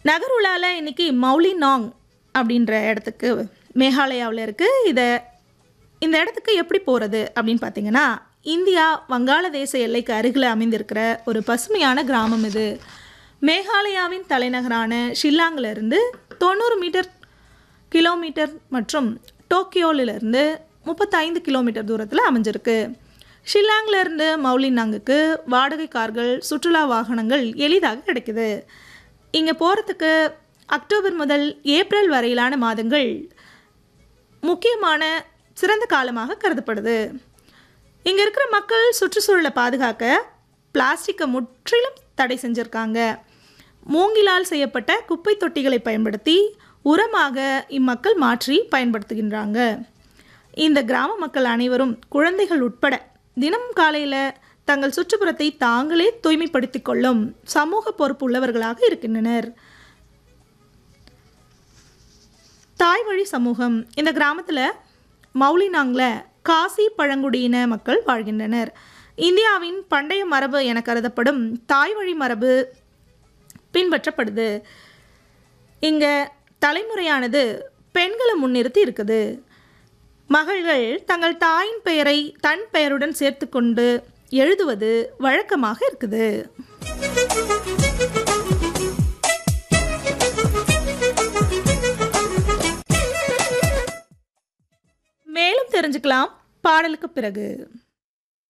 நகருலால இன்னைக்கு மௌலி நாங் அப்படின்ற இடத்துக்கு மேகாலயாவில் இருக்குது இதை இந்த இடத்துக்கு எப்படி போகிறது அப்படின்னு பார்த்தீங்கன்னா இந்தியா வங்காளதேச எல்லைக்கு அருகில் அமைந்திருக்கிற ஒரு பசுமையான கிராமம் இது மேகாலயாவின் தலைநகரான ஷில்லாங்கிலிருந்து தொண்ணூறு மீட்டர் கிலோமீட்டர் மற்றும் டோக்கியோவிலிருந்து முப்பத்தைந்து கிலோமீட்டர் தூரத்தில் அமைஞ்சிருக்கு ஷில்லாங்கிலிருந்து மௌலினாங்குக்கு வாடகை கார்கள் சுற்றுலா வாகனங்கள் எளிதாக கிடைக்குது இங்கே போகிறதுக்கு அக்டோபர் முதல் ஏப்ரல் வரையிலான மாதங்கள் முக்கியமான சிறந்த காலமாக கருதப்படுது இங்கே இருக்கிற மக்கள் சுற்றுச்சூழலை பாதுகாக்க பிளாஸ்டிக்கை முற்றிலும் தடை செஞ்சுருக்காங்க மூங்கிலால் செய்யப்பட்ட குப்பை தொட்டிகளை பயன்படுத்தி உரமாக இம்மக்கள் மாற்றி பயன்படுத்துகின்றாங்க இந்த கிராம மக்கள் அனைவரும் குழந்தைகள் உட்பட தினமும் காலையில் தங்கள் சுற்றுப்புறத்தை தாங்களே தூய்மைப்படுத்திக் கொள்ளும் சமூக பொறுப்பு உள்ளவர்களாக இருக்கின்றனர் தாய் வழி சமூகம் இந்த கிராமத்தில் மௌலினாங்கில் காசி பழங்குடியின மக்கள் வாழ்கின்றனர் இந்தியாவின் பண்டைய மரபு என கருதப்படும் தாய் வழி மரபு பின்பற்றப்படுது இங்கே தலைமுறையானது பெண்களை முன்னிறுத்தி இருக்குது மகள்கள் தங்கள் தாயின் பெயரை தன் பெயருடன் சேர்த்து கொண்டு எழுதுவது வழக்கமாக இருக்குது மேலும் தெரிஞ்சுக்கலாம் பாடலுக்கு பிறகு